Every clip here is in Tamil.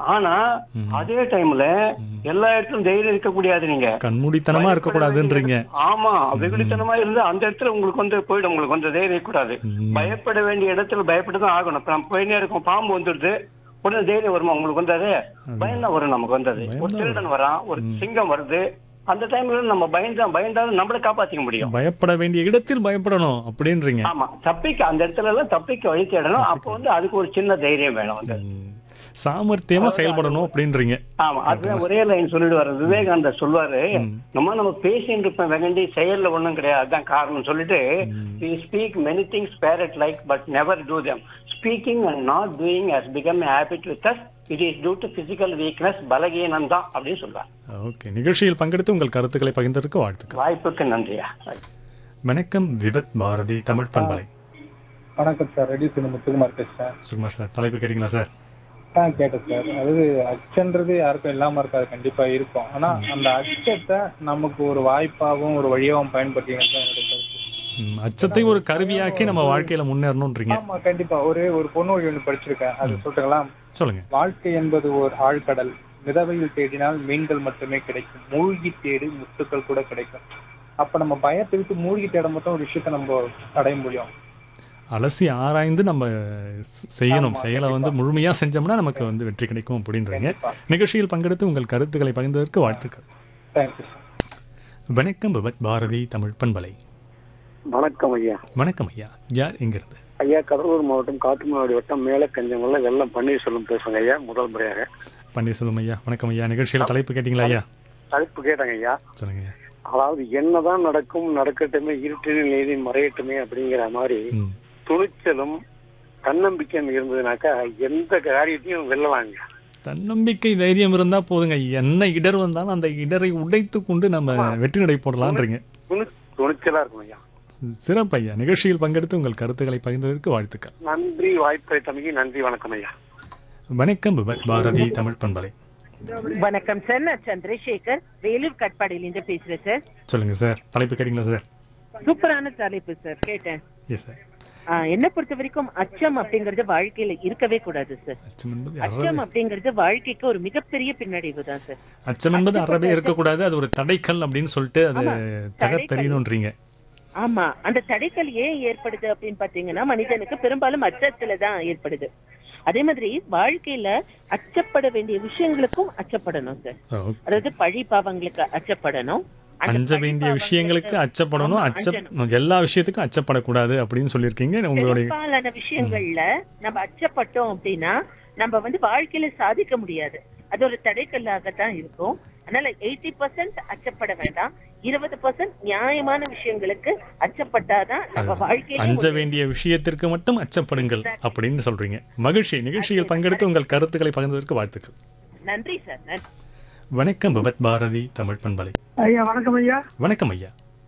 ஆனா அதே டைம்ல எல்லா இடத்துலயும் தைரியம் இருக்க முடியாது நீங்க கண்மூடித்தனமா இருக்கக்கூடாதுன்றீங்க ஆமா வெகுளித்தனமா இருந்து அந்த இடத்துல உங்களுக்கு வந்து போயிடும் உங்களுக்கு வந்து தைரியம் இருக்கக்கூடாது பயப்பட வேண்டிய இடத்துல பயப்பட்டு தான் ஆகணும் இப்ப நம்ம போயினே இருக்கோம் பாம்பு வந்துடுது உடனே தைரியம் வருமா உங்களுக்கு வந்தது பயம் தான் வரும் நமக்கு வந்தது ஒரு திருடன் வரான் ஒரு சிங்கம் வருது அந்த டைம்ல நம்ம பயந்தா பயந்தாலும் நம்மள காப்பாத்திக்க முடியும் பயப்பட வேண்டிய இடத்தில் பயப்படணும் அப்படின்றீங்க ஆமா தப்பிக்க அந்த இடத்துல எல்லாம் தப்பிக்க வழி தேடணும் அப்போ வந்து அதுக்கு ஒரு சின்ன தைரியம் வேணும் வந்து ம். சாமர்த்தியமா செயல்படணும் அப்படின்றீங்க ஆமா அதுதான் ஒரே லைன் சொல்லிட்டு வர்றது விவேகானந்தர் சொல்லுவாரு நம்ம நம்ம பேசிட்டு இருப்போம் வெகண்டி செயல்ல ஒண்ணும் கிடையாது அதான் காரணம் சொல்லிட்டு we speak many things parrot like but never do them speaking and not doing has become a habit with us it is due to physical weakness பலகீனம் தான் அப்படின்னு சொல்றாரு ஓகே நிகழ்ச்சியில் பங்கெடுத்து உங்கள் கருத்துக்களை பகிர்ந்ததற்கு வாழ்த்துக்கள் வாய்ப்புக்கு நன்றியா வணக்கம் விவத் பாரதி தமிழ் பண்பலை வணக்கம் சார் ரெடி சின்ன முத்துக்குமார் பேசுறேன் சுகுமார் சார் தலைப்பு கேட்டீங்களா சார் ஆ கேட்டேன் சார் அதாவது அச்சன்றது யாருக்கும் இல்லாம இருக்காது கண்டிப்பா இருக்கும் ஆனா அந்த அச்சத்தை நமக்கு ஒரு வாய்ப்பாகவும் ஒரு வழியாகவும் பயன்படுத்திக்கிறது தான் என்னுடைய கருத்து ம், அச்சத்தை ஒரு கருவியாக்கி நம்ம வாழ்க்கையில முன்னேறணும்ன்றீங்க ஆமா கண்டிப்பா ஒரே ஒரு பொண்ணு ஒன்று படிச்சிருக்கேன் அது சொல்லிட்டுங்களா சொல்லுங்க வாழ்க்கை என்பது ஒரு ஆழ்கடல் மிதவையில் தேடினால் மீன்கள் மட்டுமே கிடைக்கும் மூழ்கி தேடி முத்துக்கள் கூட கிடைக்கும் அப்ப நம்ம பயத்தை விட்டு மூழ்கி தேட மட்டும் ஒரு விஷயத்த நம்ம அடைய முடியும் அலசி ஆராய்ந்து நம்ம ஸ்- செய்யணும் செயலை வந்து முழுமையா செஞ்சோம்னா நமக்கு வந்து வெற்றி கிடைக்கும் அப்படின்றீங்க நிகழ்ச்சியில் பங்கெடுத்து உங்கள் கருத்துக்களை பகிர்ந்ததற்கு வாழ்த்துக்கள் தேங்க்யூ சார் வணக்கம் விவத் பாரதி தமிழ் பண்பலை வணக்கம் ஐயா வணக்கம் ஐயா யார் எங்கிருந்து ஐயா கடலூர் மாவட்டம் காட்டுமன்னாடி வட்டம் மேல கஞ்சங்குள்ள வெள்ளம் பன்னீர்செல்வம் பேசுங்க ஐயா முதல் முறையாக பன்னீர்செல்வம் ஐயா வணக்கம் ஐயா நிகழ்ச்சியில் தலைப்பு கேட்டீங்களா ஐயா தலைப்பு கேட்டாங்க ஐயா சொல்லுங்க ஐயா அதாவது என்னதான் நடக்கும் நடக்கட்டுமே இருட்டினில் நீதி மறையட்டுமே அப்படிங்கிற மாதிரி ம் துணிச்சலும் தன்னம்பிக்கையும் இருந்ததுனாக்கா எந்த காரியத்தையும் வெல்லலாங்க தன்னம்பிக்கை தைரியம் இருந்தா போதுங்க என்ன இடர் வந்தாலும் அந்த இடரை உடைத்து கொண்டு நம்ம வெற்றி நடை போடலான்றீங்க துணி துணிச்சலா இருக்கும் ஐயா சி- சிறப்பு ஐயா நிகழ்ச்சியில் பங்கெடுத்து உங்கள் கருத்துக்களை பகிர்ந்ததற்கு வாழ்த்துக்கள் நன்றி வாய்ப்பை தம்பிக்கு நன்றி வணக்கம் ஐயா வணக்கம் விவத் பாரதி தமிழ் பண்பலை வணக்கம் சார் நான் சந்திரசேகர் வேலூர் கட்பாடியிலிருந்து பேசுறேன் சார் சொல்லுங்க சார் தலைப்பு கேட்டீங்களா சார் சூப்பரான தலைப்பு சார் கேட்டேன் எஸ் சார் ஆ, என்ன பொறுத்த வரைக்கும் அச்சம் அப்படிங்கறது வாழ்க்கையில இருக்கவே கூடாது சார் அச்சம் என்பது அச்சம் அறவே அப்படிங்கிறது வாழ்க்கைக்கு ஒரு மிகப்பெரிய பின்னடைவு தான் சார் அச்சம் என்பது அறவே இருக்கக்கூடாது அது ஒரு தடைக்கல் அப்படின்னு சொல்லிட்டு அது தகத்தெறியணுன்றீங்க ஆமா அந்த தடைகள் ஏன் ஏற்படுது அப்படின்னு பாத்தீங்கன்னா மனிதனுக்கு பெரும்பாலும் அச்சத்துல தான் ஏற்படுது அதே மாதிரி வாழ்க்கையில அச்சப்பட வேண்டிய விஷயங்களுக்கும் அச்சப்படணும் சார் ஓ, அதாவது பழி பாவங்களுக்கு அச்சப்படணும் அந்த அஞ்ச பழி வேண்டிய பாவங்களுக்கு- விஷயங்களுக்கு அச்சப்படணும் ஆமா, அச்ச அஞ்சணும். எல்லா விஷயத்துக்கும் அச்சப்படக்கூடாது அப்படின்னு சொல்லியிருக்கீங்க உங்களுடைய பெரும்பாலான விஷயங்கள்ல நம்ம அச்சப்பட்டோம் அப்படின்னா நம்ம வந்து வாழ்க்கையில சாதிக்க முடியாது அது ஒரு தடைக்கல்லாகத்தான் இருக்கும் அதனால எயிட்டி பர்சன்ட் அச்சப்பட வேண்டாம் இருபது பர்சன்ட் நியாயமான விஷயங்களுக்கு அச்சப்பட்டாதான் நம்ம வாழ்க்கையில அஞ்ச வேண்டிய விஷயத்திற்கு மட்டும் அச்சப்படுங்கள் அப்படின்னு சொல்றீங்க மகிழ்ச்சி நிகழ்ச்சியில் பங்கெடுத்து உங்கள் கருத்துக்களை பகிர்ந்ததற்கு வாழ்த்துக்கள் நன்றி சார் நன்றி வணக்கம் விபத் பாரதி தமிழ் பண்பலை ஐயா வணக்கம் ஐயா வணக்கம் ஐயா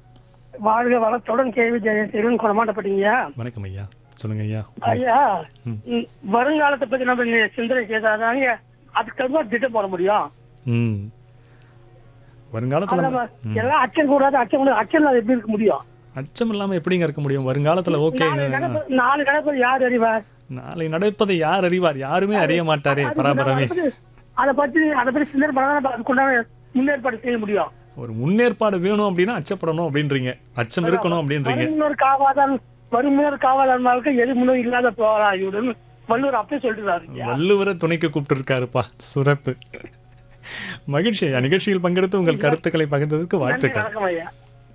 வாழ்க வளத்துடன் கேள்வி ஜெயசீலன் கொடமாட்டப்பட்டீங்க வணக்கம் ஐயா சொல்லுங்க ஐயா ஐயா ம். ம், வருங்காலத்தை பத்தி நம்ம நீ சிந்தனை செய்தாதாங்க அதுக்கு தகுந்த திட்டம் போட முடியும் ம் வருங்காலத்துல அது நம்ம எல்லாம் அச்சம் கூடாது அச்சம் கூடாது அச்சம் இல்லாத எப்படி இருக்க முடியும் அச்சம் இல்லாம எப்படிங்க இருக்க முடியும் வருங்காலத்துல ஓகே நாளை நடப்ப- நாளை நடப்பது யார் அறிவார் நாளை நடப்பதை யார் அறிவார் யாருமே அறிய மாட்டாரே அதுக்கு பராபரமே நம்ம அதை பத்தி அதை பத்தி சிந்தனை பண்ணாதான் அதுக்குண்டான முன்னேற்பாடு செய்ய முடியும் ஒரு முன்னேற்பாடு வேணும் அப்படின்னா அச்சப்படணும் அப்படின்றீங்க அச்சம் இருக்கணும் அப்படின்றீங்க வருமுன்னோர் காவாதான் வருமுன்னோர் காவாதான் வாழ்க்கை எது முன்னோர் இல்லாத போராயுடன் வள்ளுவர் அப்படியே சொல்லிட்டு வள்ளுவரை துணைக்கு கூப்பிட்டு இருக்காருப்பா சிறப்பு மகிழ்ச்சி ஐயா நிகழ்ச்சியில் பங்கெடுத்து உங்கள் கருத்துக்களை பகிர்ந்ததற்கு வாழ்த்துக்கள் வணக்கம் ஐயா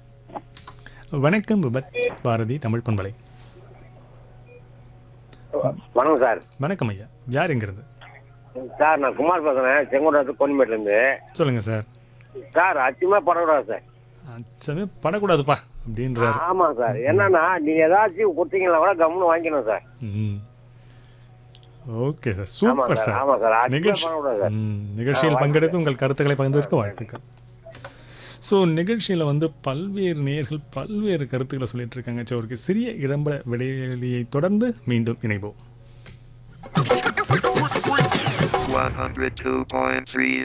வணக்கம் விபத் பாரதி தமிழ் பண்பலை வணக்கம் சார் வணக்கம் ஐயா யார் எங்கிறது சார் நான் குமார் பேசுறேன் செங்கோட்டத்து பொன்மேட்ல இருந்து சொல்லுங்க சார் சார் அச்சுமே படக்கூடாது சார் அச்சமே படக்கூடாதுப்பா அப்படின்றாரு ஆமா சார் என்னன்னா நீங்க ஏதாச்சும் கொடுத்தீங்கன்னா கூட கம்முன்னு வாங்கிக்கணும் சார் ம் ஓகே சார் ஆமா சூப்பர் சார் சார் ஆமா சார் அச்சுமே நிகழ்ச்சி பண்ணக்கூடாது சார் ம், நிகழ்ச்சியில் பங்கெடுத்து உங்கள் கருத்துக்களை பகிர்ந்ததற்கு வாழ்த்துக்கள் ஸோ நிகழ்ச்சியில் வந்து பல்வேறு நேயர்கள் பல்வேறு கருத்துக்களை சொல்லிட்டு இருக்காங்க ஸோ ஒரு சிறிய இடம்பட விடைவெளியை தொடர்ந்து மீண்டும் இணைவோம் 102.3